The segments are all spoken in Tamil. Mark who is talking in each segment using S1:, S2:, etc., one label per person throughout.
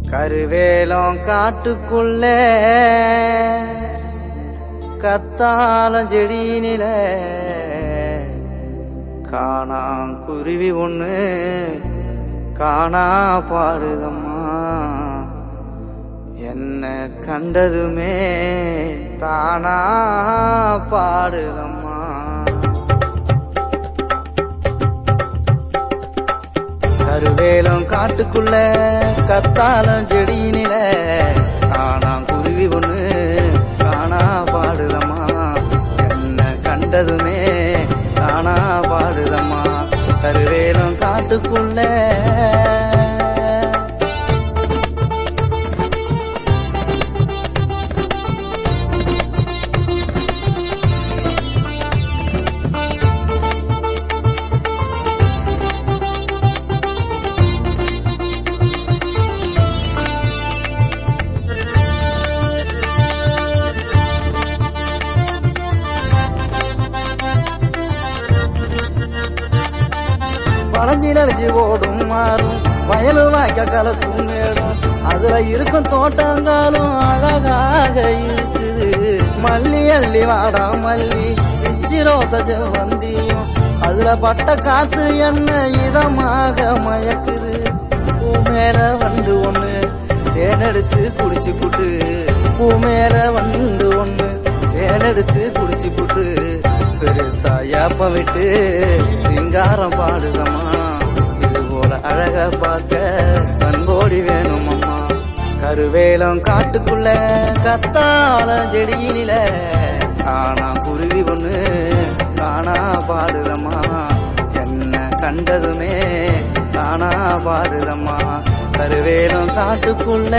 S1: கருவேலம் காட்டுக்குள்ள கத்தாலம் செடியினில காணாம் குருவி ஒண்ணு காணா பாடுதம்மா என்ன கண்டதுமே தானா பாடுதம்மா கருவேலம் காட்டுக்குள்ள கத்தாலம் செடியினில காணாம் குருவி ஒண்ணு காணா பாடுதம்மா என்ன கண்டதுமே காணா பாடுதம்மா கருவேலம் காட்டுக்குள்ள வளைஞ்சிலடிச்சு ஓடும் மாறும் வயலு வாய்க்க கலக்கும் மேடும் அதுல இருக்கும் தோட்டங்காலும் அழகாக இருக்குது மல்லி அள்ளி வாடா மல்லி பிச்சி ரோச செவ்வந்தியும் அதுல பட்ட காத்து என்ன இதமாக மயக்குது பூ மேல வந்து ஒண்ணு தேனெடுத்து குடிச்சு புட்டு பூ மேல வந்து ஒண்ணு தேனெடுத்து குடிச்சு புட்டு பெருசா ஏப்பம் விட்டு சிங்காரம் பாடுதம்மா இது போல அழக பார்க்க கண்கோடி வேணும் அம்மா கருவேலம் காட்டுக்குள்ள கத்தால செடியினில காணா குருவி ஒண்ணு காணா பாடுதம்மா என்ன கண்டதுமே காணா பாடுதம்மா கருவேலம் காட்டுக்குள்ள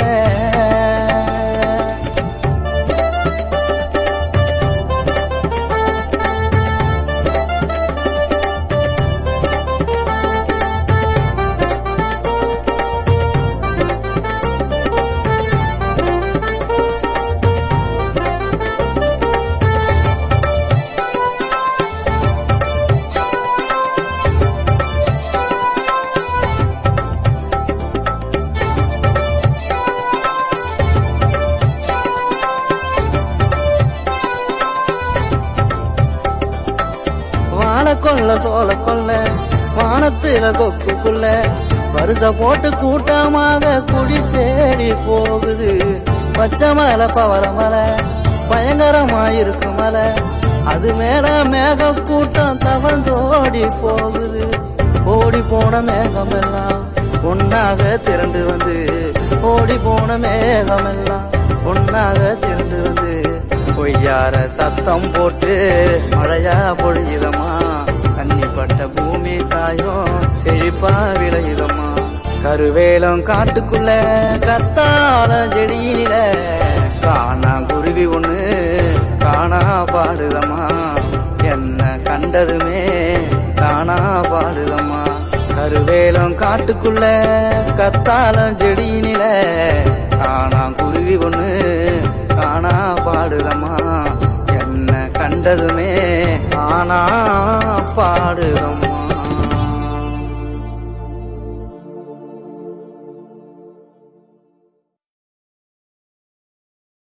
S1: வாழ கொள்ள சோழ கொள்ள வானத்தில கொக்குக்குள்ள வருஷ போட்டு கூட்டமாக குடி தேடி போகுது பச்சை மலை பவள மலை பயங்கரமாயிருக்கு மலை அது மேல மேக கூட்டம் தவழ்ந்தோடி போகுது ஓடி போன மேகம் எல்லாம் ஒன்னாக திரண்டு வந்து ஓடி போன மேகம் எல்லாம் ஒன்னாக திரண்டு வந்து பொய்யார சத்தம் போட்டு மழையா பொழியுதம்மா கன்னிப்பட்ட பூமி தாயும் செழிப்பா விளையுதம்மா கருவேலம் காட்டுக்குள்ள கத்தால செடியினில காணா குருவி ஒண்ணு காணா பாடுதம்மா என்ன கண்டதுமே காணா பாடுதம்மா கருவேலம் காட்டுக்குள்ள கத்தாலம் செடியினில காணா குருவி ஒண்ணு காணா பாடுதம்மா என்ன கண்டதுமே ஆனா பாடுதம்மா